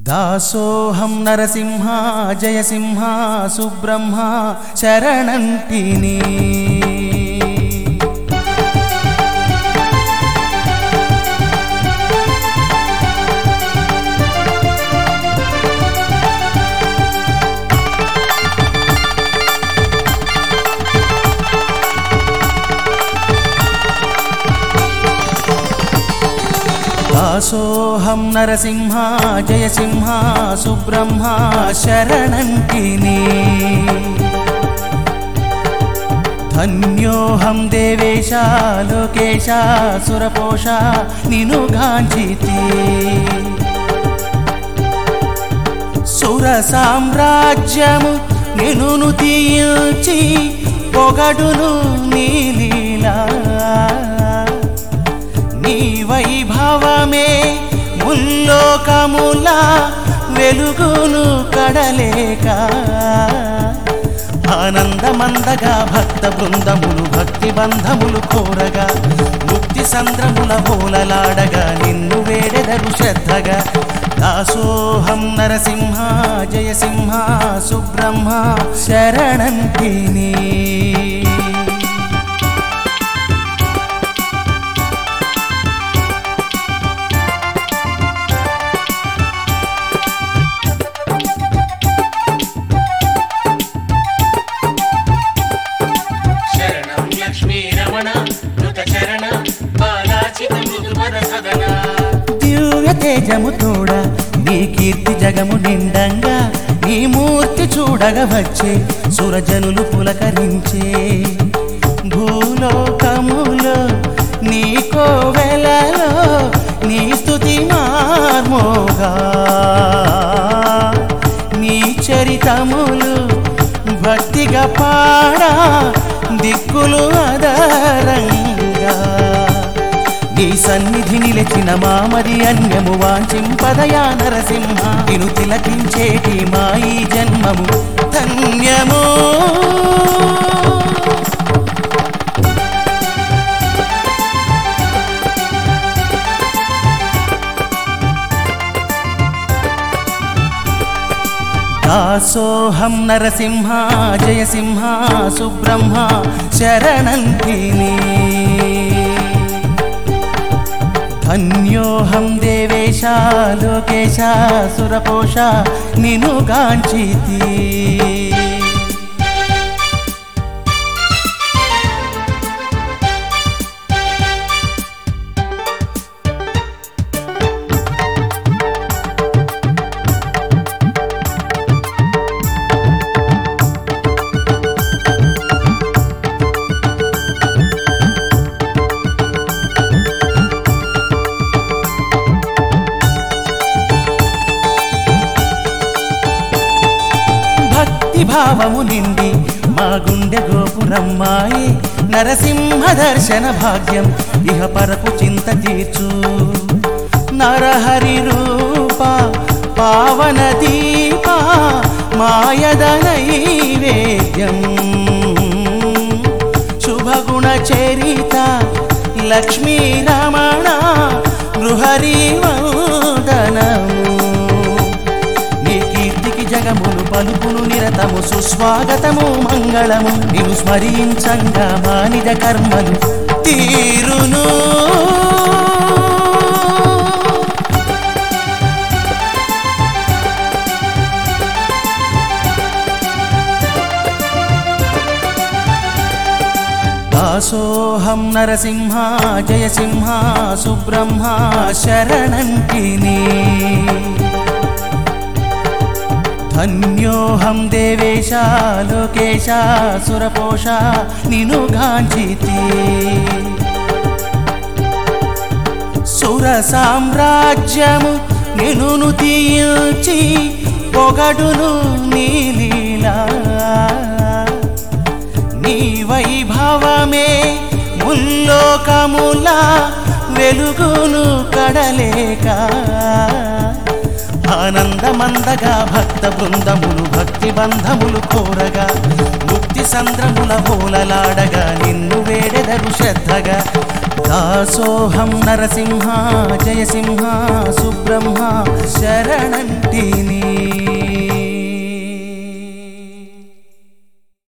దాసోహం నరసింహ జయసింహ సుబ్రహ్మ శరణంటిని దాసోహం నరసింహ జయసింహ సుబ్రహ్మ శరణంటిని ధన్యోహం దేవేశ లోకేశ సురపోష నిను గాంచితి సుర సామ్రాజ్యము నిన్ను తీల్చి పొగడును నీలీలా నీ వైభవమే ముల్లోకముల వెలుగును కడలేక ఆనందమందగా భక్త బృందములు భక్తి బంధములు కోరగా ముక్తి సంద్రముల మూలలాడగా నిన్ను వేడెదరు శ్రద్ధగా దాసోహం నరసింహ జయసింహ సుబ్రహ్మ శరణంతిని శరణం లక్ష్మీ రమణ మృత చరణ బాలాచిత మృదుపద సదన దివ్య తేజము తోడ నీ కీర్తి జగము నిండంగా నీ మూర్తి చూడగా వచ్చే సురజనులు పులకరించే భూలోకములో నీ కోవెలలో నీ స్థుతి మార్మోగా నీ చరితములు భక్తిగా పాడా దిక్కులు అదరంగా నీ సన్నిధి నిలిచిన మామది అన్యము వాంఛింపదయా నరసింహ నిను తిలకించేటి మా ఈ జన్మము ధన్యము దాసోహం నరసింహ జయసింహ సుబ్రహ్మ శరణంతిని ధన్యోహం దేవేశ లోకేశ సురపోష నిను గాంచితి భక్తి భావము నిండి మా గుండె గోపురమ్మాయి నరసింహ దర్శన భాగ్యం ఇహ పరపు చింత తీర్చు నరహరి రూప పావన దీప మాయద నైవేద్యం శుభగుణ చరిత లక్ష్మీ రమణ గృహరి వందనము నీ కీర్తికి జగములు పలుపును నిరతము సుస్వాగతము మంగళము నిన్ను స్మరించంగా మానిజ కర్మలు తీరును దాసోహం నరసింహ జయసింహ సుబ్రహ్మ శరణంటిని ధన్యోహం దేవేశ లోకేశ సురపోష నిను గాంచితి సుర సామ్రాజ్యము నిన్ను తీల్చి పొగడును నీలీలా నీ వైభవమే ముల్లోకముల వెలుగును కడలేక ఆనందమందగా భక్త బృందములు భక్తి బంధములు కోరగా ముక్తి సంద్రముల హోలలాడగా నిన్ను వేడెదరు శ్రద్ధగా దాసోహం నరసింహ జయసింహ సుబ్రహ్మ శరణంటి